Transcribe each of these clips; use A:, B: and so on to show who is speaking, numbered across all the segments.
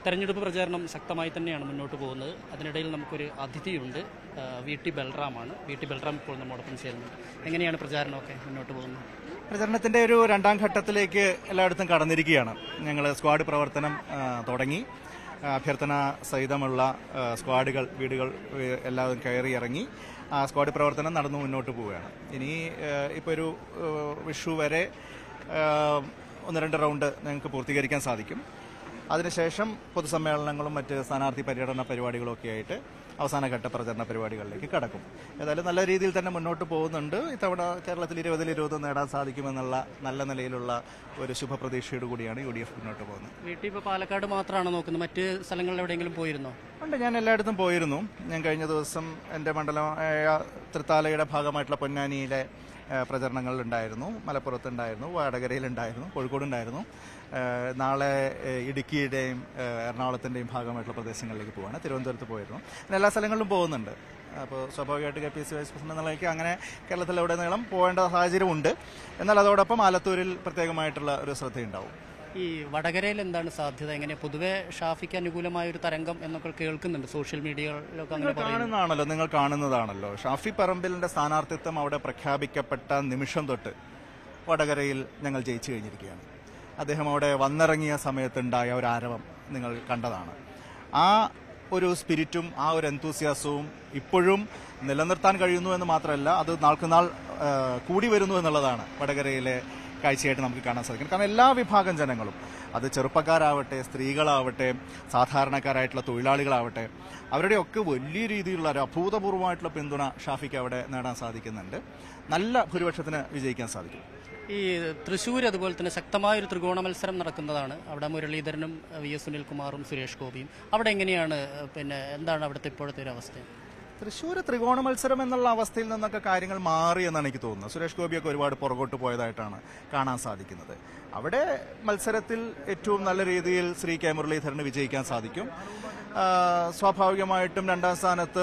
A: തെരഞ്ഞെടുപ്പ് പ്രചാരണം ശക്തമായി തന്നെയാണ് മുന്നോട്ട് പോകുന്നത് അതിനിടയിൽ നമുക്കൊരു അതിഥിയുണ്ട് ആ, വി ടി ബൽറാമാണ് വി ടി ബൽറാം ഇപ്പോൾ നമ്മോടൊപ്പം ചേരുന്നുണ്ട് എങ്ങനെയാണ് പ്രചാരണമൊക്കെ മുന്നോട്ട് പോകുന്നത്
B: പ്രചരണത്തിന്റെ ഒരു രണ്ടാം ഘട്ടത്തിലേക്ക് എല്ലായിടത്തും കടന്നിരിക്കുകയാണ് ഞങ്ങൾ സ്ക്വാഡ് പ്രവർത്തനം ആ, തുടങ്ങി ആ, അഭ്യർത്ഥന സഹിതമുള്ള ആ, സ്ക്വാഡുകൾ വീടുകൾ ഏ, എല്ലാവരും കയറി ഇറങ്ങി ആ സ്ക്വാഡ് പ്രവർത്തനം നടന്നു മുന്നോട്ട് പോവുകയാണ് ഇനി ഇപ്പോൾ ഒരു ഏ, വിഷു വരെ ആ, ഒന്ന് രണ്ട് റൗണ്ട് ഞങ്ങൾക്ക് പൂർത്തീകരിക്കാൻ സാധിക്കും അതിനുശേഷം പൊതുസമ്മേളനങ്ങളും മറ്റ് സ്ഥാനാർത്ഥി പര്യടന പരിപാടികളും ഒക്കെ ആയിട്ട് അവസാനഘട്ട പ്രചരണ പരിപാടികളിലേക്ക് കടക്കും ഏതായാലും നല്ല രീതിയിൽ തന്നെ മുന്നോട്ട് പോകുന്നുണ്ട് ഇത്തവണ കേരളത്തിൽ ഇരുപതിൽ ഇരുപത് നേടാൻ സാധിക്കുമെന്നുള്ള നല്ല നിലയിലുള്ള ഒരു ശുഭപ്രതീക്ഷയോട് കൂടിയാണ് യു ഡി എഫ് മുന്നോട്ട് പോകുന്നത്
A: വീട്ടിൽ ഇപ്പോൾ പാലക്കാട് മാത്രമാണോ നോക്കുന്നത് മറ്റ് സ്ഥലങ്ങളിൽ എവിടെയെങ്കിലും പോയിരുന്നോ
B: ഉണ്ട് ഞാൻ എല്ലായിടത്തും പോയിരുന്നു ഞാൻ കഴിഞ്ഞ ദിവസം എൻ്റെ മണ്ഡലമായ തൃത്താലയുടെ ഭാഗമായിട്ടുള്ള പൊന്നാനിയിലെ ഏഹ്, പ്രചരണങ്ങളിലുണ്ടായിരുന്നു മലപ്പുറത്തുണ്ടായിരുന്നു വടകരയിലുണ്ടായിരുന്നു കോഴിക്കോടുണ്ടായിരുന്നു ഏഹ്, നാളെ ഏഹ്, ഇടുക്കിയുടെയും ഏഹ്, എറണാകുളത്തിൻ്റെയും ഭാഗമായിട്ടുള്ള പ്രദേശങ്ങളിലേക്ക് പോവാണ് തിരുവനന്തപുരത്ത് പോയിരുന്നു അങ്ങനെ എല്ലാ സ്ഥലങ്ങളിലും പോകുന്നുണ്ട് അപ്പോൾ സ്വാഭാവികമായിട്ട് K P C vice president എന്നുള്ളതിലേക്ക് അങ്ങനെ കേരളത്തിലുടനീളം പോകേണ്ട സാഹചര്യമുണ്ട് എന്നാൽ അതോടൊപ്പം ആലത്തൂരിൽ പ്രത്യേകമായിട്ടുള്ള ഒരു ശ്രദ്ധയുണ്ടാവും
A: ഈ വടകരയിൽ എന്താണ് സാധ്യത എങ്ങനെ പൊതുവെ ഷാഫിക്ക് അനുകൂലമായ ഒരു തരംഗം എന്നൊക്കെ കേൾക്കുന്നുണ്ട് സോഷ്യൽ മീഡിയകളിലൊക്കെ അങ്ങനെ
B: നിങ്ങൾ കാണുന്നതാണല്ലോ നിങ്ങൾ കാണുന്നതാണല്ലോ ഷാഫി പറമ്പിലിന്റെ സ്ഥാനാർത്ഥിത്വം അവിടെ പ്രഖ്യാപിക്കപ്പെട്ട നിമിഷം തൊട്ട് വടകരയിൽ ഞങ്ങൾ ജയിച്ചു കഴിഞ്ഞിരിക്കുകയാണ് അദ്ദേഹം അവിടെ വന്നിറങ്ങിയ സമയത്തുണ്ടായ ഒരു ആരവം നിങ്ങൾ കണ്ടതാണ് ആ ഒരു സ്പിരിറ്റും ആ ഒരു എന്തൂസിയാസവും ഇപ്പോഴും നിലനിർത്താൻ കഴിയുന്നു എന്ന് മാത്രമല്ല അത് നാൾക്കുനാൾ ആ, കൂടി വരുന്നു എന്നുള്ളതാണ് വടകരയിലെ കാഴ്ചയായിട്ട് നമുക്ക് കാണാൻ സാധിക്കും കാരണം എല്ലാ വിഭാഗം ജനങ്ങളും അത് ചെറുപ്പക്കാരാവട്ടെ സ്ത്രീകളാവട്ടെ സാധാരണക്കാരായിട്ടുള്ള തൊഴിലാളികളാവട്ടെ അവരുടെയൊക്കെ വലിയ രീതിയിലുള്ള ഒരു അഭൂതപൂർവമായിട്ടുള്ള പിന്തുണ ഷാഫിക്ക് അവിടെ നേടാൻ സാധിക്കുന്നുണ്ട് നല്ല ഭൂരിപക്ഷത്തിന് വിജയിക്കാൻ സാധിക്കും
A: ഈ തൃശ്ശൂർ അതുപോലെ തന്നെ ശക്തമായ ഒരു ത്രികോണ മത്സരം നടക്കുന്നതാണ് അവിടെ മുരളീധരനും വി എസ് സുനിൽകുമാറും സുരേഷ് ഗോപിയും അവിടെ എങ്ങനെയാണ് പിന്നെ എന്താണ് അവിടുത്തെ ഇപ്പോഴത്തെ ഒരു അവസ്ഥ
B: തൃശ്ശൂർ ത്രികോണ മത്സരം എന്നുള്ള അവസ്ഥയിൽ നിന്നൊക്കെ കാര്യങ്ങൾ മാറി എന്നാണ് എനിക്ക് തോന്നുന്നത് സുരേഷ് ഗോപിയൊക്കെ ഒരുപാട് പുറകോട്ട് പോയതായിട്ടാണ് കാണാൻ സാധിക്കുന്നത് അവിടെ മത്സരത്തിൽ ഏറ്റവും നല്ല രീതിയിൽ ശ്രീ കെ മുരളീധരന് വിജയിക്കാൻ സാധിക്കും ആ, സ്വാഭാവികമായിട്ടും രണ്ടാം സ്ഥാനത്ത്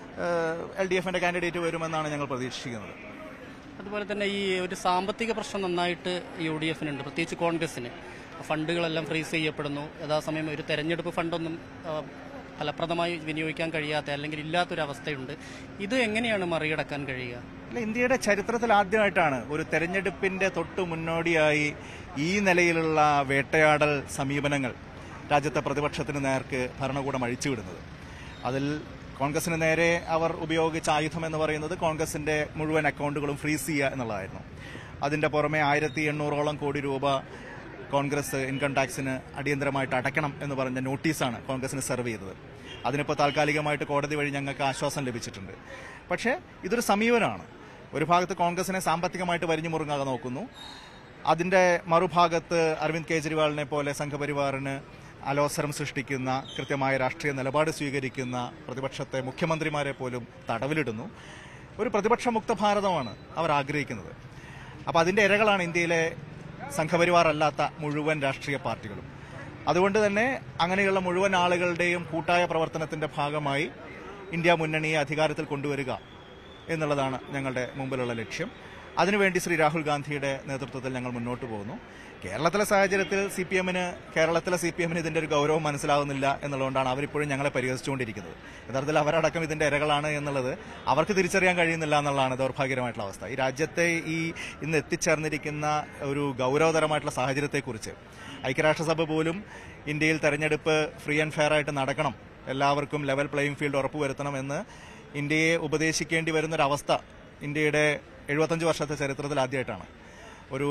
B: എൽ ഡി എഫിന്റെ കാൻഡിഡേറ്റ് വരുമെന്നാണ് ഞങ്ങൾ പ്രതീക്ഷിക്കുന്നത്
A: അതുപോലെ തന്നെ ഈ ഒരു സാമ്പത്തിക പ്രശ്നം നന്നായിട്ട് യു ഡി എഫിനുണ്ട് പ്രത്യേകിച്ച് കോൺഗ്രസിന് ഫണ്ടുകളെല്ലാം ഫ്രീസ് ചെയ്യപ്പെടുന്നു യഥാസമയം ഒരു തെരഞ്ഞെടുപ്പ് ഫണ്ടൊന്നും ആ, ഫലപ്രദമായി വിനിയോഗിക്കാൻ കഴിയാത്ത അല്ലെങ്കിൽ ഇല്ലാത്തൊരവസ്ഥയുണ്ട് ഇത് എങ്ങനെയാണ് മറികടക്കാൻ കഴിയുക
B: അല്ല ഇന്ത്യയുടെ ചരിത്രത്തിൽ ആദ്യമായിട്ടാണ് ഒരു തെരഞ്ഞെടുപ്പിന്റെ തൊട്ടു മുന്നോടിയായി ഈ നിലയിലുള്ള വേട്ടയാടൽ സമീപനങ്ങൾ രാജ്യത്തെ പ്രതിപക്ഷത്തിന് നേർക്ക് ഭരണകൂടം അഴിച്ചുവിടുന്നത് അതിൽ കോൺഗ്രസിന് നേരെ അവർ ഉപയോഗിച്ച ആയുധം എന്ന് പറയുന്നത് കോൺഗ്രസിന്റെ മുഴുവൻ അക്കൗണ്ടുകളും ഫ്രീസ് ചെയ്യുക എന്നുള്ളതായിരുന്നു അതിന്റെ പുറമെ ആയിരത്തി എണ്ണൂറോളം കോടി രൂപ കോൺഗ്രസ് ഇൻകം ടാക്സിന് അടിയന്തരമായിട്ട് അടയ്ക്കണം എന്ന് പറഞ്ഞ നോട്ടീസാണ് കോൺഗ്രസിന് സെർവ് ചെയ്തത് അതിനിപ്പോൾ താൽക്കാലികമായിട്ട് കോടതി വഴി ഞങ്ങൾക്ക് ആശ്വാസം ലഭിച്ചിട്ടുണ്ട് പക്ഷേ ഇതൊരു സമീപനമാണ് ഒരു ഭാഗത്ത് കോൺഗ്രസിനെ സാമ്പത്തികമായിട്ട് വരിഞ്ഞു മുറുങ്ങാതെ നോക്കുന്നു അതിന്റെ മറുഭാഗത്ത് അരവിന്ദ് കെജ്രിവാളിനെ പോലെ സംഘപരിവാറിന് അലോസരം സൃഷ്ടിക്കുന്ന കൃത്യമായ രാഷ്ട്രീയ നിലപാട് സ്വീകരിക്കുന്ന പ്രതിപക്ഷത്തെ മുഖ്യമന്ത്രിമാരെ പോലും തടവിലിടുന്നു ഒരു പ്രതിപക്ഷമുക്ത ഭാരതമാണ് അവർ ആഗ്രഹിക്കുന്നത് അപ്പോൾ അതിന്റെ ഇരകളാണ് ഇന്ത്യയിലെ സംഘപരിവാർ അല്ലാത്ത മുഴുവൻ രാഷ്ട്രീയ പാർട്ടികളും അതുകൊണ്ട് തന്നെ അങ്ങനെയുള്ള മുഴുവൻ ആളുകളുടെയും കൂട്ടായ പ്രവർത്തനത്തിന്റെ ഭാഗമായി ഇന്ത്യ മുന്നണിയെ അധികാരത്തിൽ കൊണ്ടുവരിക എന്നുള്ളതാണ് ഞങ്ങളുടെ മുമ്പിലുള്ള ലക്ഷ്യം അതിനുവേണ്ടി ശ്രീ രാഹുൽ ഗാന്ധിയുടെ നേതൃത്വത്തിൽ ഞങ്ങൾ മുന്നോട്ട് പോകുന്നു കേരളത്തിലെ സാഹചര്യത്തിൽ സി പി എമ്മിന് കേരളത്തിലെ സി പി എമ്മിന് ഇതിന്റെ ഒരു ഗൗരവം മനസ്സിലാവുന്നില്ല എന്നുള്ളതുകൊണ്ടാണ് അവരിപ്പോഴും ഞങ്ങളെ പരിഹസിച്ചുകൊണ്ടിരിക്കുന്നത് യഥാർത്ഥത്തിൽ അവരടക്കം ഇതിന്റെ ഇരകളാണ് എന്നുള്ളത് അവർക്ക് തിരിച്ചറിയാൻ കഴിയുന്നില്ല എന്നുള്ളതാണ് ദൗർഭാഗ്യകരമായിട്ടുള്ള അവസ്ഥ ഈ രാജ്യത്തെ ഈ ഇന്ന് എത്തിച്ചേർന്നിരിക്കുന്ന ഒരു ഗൗരവതരമായിട്ടുള്ള സാഹചര്യത്തെക്കുറിച്ച് ഐക്യരാഷ്ട്രസഭ പോലും ഇന്ത്യയിൽ തെരഞ്ഞെടുപ്പ് ഫ്രീ ആൻഡ് ഫെയർ ആയിട്ട് നടക്കണം എല്ലാവർക്കും ലെവൽ പ്ലേയിങ് ഫീൽഡ് ഉറപ്പുവരുത്തണമെന്ന് ഇന്ത്യയെ ഉപദേശിക്കേണ്ടി വരുന്നൊരവസ്ഥ ഇന്ത്യയുടെ എഴുപത്തഞ്ച് വർഷത്തെ ചരിത്രത്തിൽ ആദ്യമായിട്ടാണ് ഒരു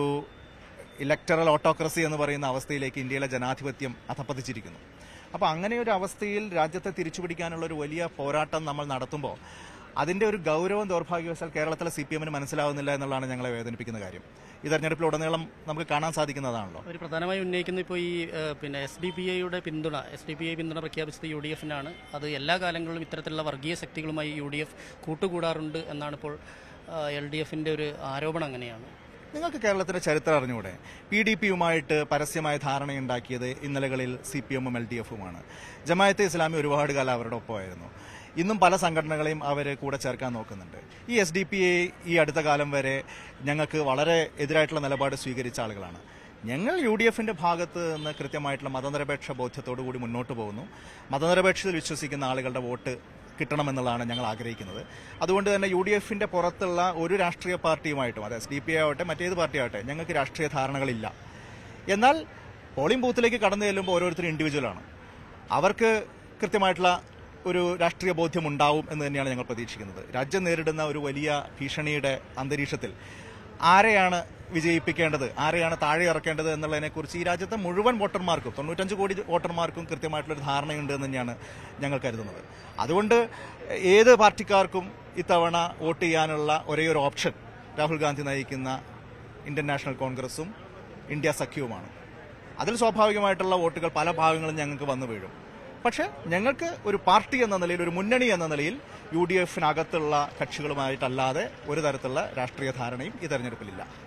B: ഇലക്ടറൽ ഓട്ടോക്രസി എന്ന് പറയുന്ന അവസ്ഥയിലേക്ക് ഇന്ത്യയിലെ ജനാധിപത്യം അധപ്പതിച്ചിരിക്കുന്നു അപ്പോൾ അങ്ങനെ ഒരു അവസ്ഥയിൽ രാജ്യത്തെ തിരിച്ചുപിടിക്കാനുള്ള ഒരു വലിയ പോരാട്ടം നമ്മൾ നടത്തുമ്പോൾ അതിന്റെ ഒരു ഗൗരവം ദൗർഭാഗ്യവശാൽ കേരളത്തിലെ സി പി എമ്മിന് മനസ്സിലാവുന്നില്ല എന്നുള്ളതാണ് ഞങ്ങളെ വേദനിപ്പിക്കുന്ന കാര്യം ഈ തെരഞ്ഞെടുപ്പിലുടനീളം നമുക്ക് കാണാൻ സാധിക്കുന്നതാണല്ലോ
A: ഒരു പ്രധാനമായി ഉന്നയിക്കുന്ന ഇപ്പോൾ ഈ ഏഹ്, പിന്നെ എസ് ഡി പി ഐയുടെ പിന്തുണ എസ് ഡി പി ഐ പിന്തുണ പ്രഖ്യാപിച്ചത് യു ഡി എഫിനാണ് അത് എല്ലാ കാലങ്ങളിലും ഇത്തരത്തിലുള്ള വർഗീയ ശക്തികളുമായി യു ഡി എഫ് കൂട്ടുകൂടാറുണ്ട് എന്നാണ് ഇപ്പോൾ എൽ ഡി എഫിന്റെ ഒരു ആരോപണം അങ്ങനെയാണ്
B: നിങ്ങൾക്ക് കേരളത്തിന്റെ ചരിത്രം അറിഞ്ഞൂടെ പി ഡി പിയുമായിട്ട് പരസ്യമായ ധാരണയുണ്ടാക്കിയത് ഇന്നലകളിൽ സി പി എമ്മും എൽ ഡി എഫുമാണ് ജമായത്തെ ഇസ്ലാമി ഒരുപാട് കാലം അവരുടെ ഒപ്പമായിരുന്നു ഇന്നും പല സംഘടനകളെയും അവർ കൂടെ ചേർക്കാൻ നോക്കുന്നുണ്ട് ഈ എസ് ഡി പി എ ഈ അടുത്ത കാലം വരെ ഞങ്ങൾക്ക് വളരെ എതിരായിട്ടുള്ള നിലപാട് സ്വീകരിച്ച ആളുകളാണ് ഞങ്ങൾ യു ഡി എഫിന്റെ ഭാഗത്ത് നിന്ന് കൃത്യമായിട്ടുള്ള മതനിരപേക്ഷ ബോധ്യത്തോടു കൂടി മുന്നോട്ട് പോകുന്നു മതനിരപേക്ഷതയിൽ വിശ്വസിക്കുന്ന ആളുകളുടെ വോട്ട് കിട്ടണമെന്നുള്ളതാണ് ഞങ്ങൾ ആഗ്രഹിക്കുന്നത് അതുകൊണ്ട് തന്നെ യു ഡി എഫിന്റെ പുറത്തുള്ള ഒരു രാഷ്ട്രീയ പാർട്ടിയുമായിട്ടും അത് എസ് ഡി പി ആവട്ടെ മറ്റേത് പാർട്ടി ആവട്ടെ ഞങ്ങൾക്ക് രാഷ്ട്രീയ ധാരണകളില്ല എന്നാൽ പോളിംഗ് ബൂത്തിലേക്ക് കടന്നു ചെല്ലുമ്പോൾ ഓരോരുത്തരും ഇൻഡിവിജ്വലാണ് അവർക്ക് കൃത്യമായിട്ടുള്ള ഒരു രാഷ്ട്രീയ ബോധ്യം ഉണ്ടാവും എന്ന് തന്നെയാണ് ഞങ്ങൾ പ്രതീക്ഷിക്കുന്നത് രാജ്യം നേരിടുന്ന ഒരു വലിയ ഭീഷണിയുടെ അന്തരീക്ഷത്തിൽ ആരെയാണ് വിജയിപ്പിക്കേണ്ടത് ആരെയാണ് താഴെ ഇറക്കേണ്ടത് എന്നുള്ളതിനെക്കുറിച്ച് ഈ രാജ്യത്തെ മുഴുവൻ വോട്ടർമാർക്കും തൊണ്ണൂറ്റഞ്ച് കോടി വോട്ടർമാർക്കും കൃത്യമായിട്ടുള്ളൊരു ധാരണയുണ്ട് എന്ന് തന്നെയാണ് ഞങ്ങൾ കരുതുന്നത് അതുകൊണ്ട് ഏത് പാർട്ടിക്കാർക്കും ഇത്തവണ വോട്ട് ചെയ്യാനുള്ള ഒരേ ഒരു ഓപ്ഷൻ രാഹുൽ ഗാന്ധി നയിക്കുന്ന ഇന്ത്യൻ നാഷണൽ കോൺഗ്രസും ഇന്ത്യ സഖ്യവുമാണ് അതിൽ സ്വാഭാവികമായിട്ടുള്ള വോട്ടുകൾ പല ഭാഗങ്ങളും ഞങ്ങൾക്ക് വന്നു വീഴും പക്ഷേ ഞങ്ങൾക്ക് ഒരു പാർട്ടി എന്ന നിലയിൽ ഒരു മുന്നണി എന്ന നിലയിൽ യു ഡി എഫിനകത്തുള്ള കക്ഷികളുമായിട്ടല്ലാതെ ഒരു തരത്തിലുള്ള രാഷ്ട്രീയ ധാരണയും ഈ തെരഞ്ഞെടുപ്പിലില്ല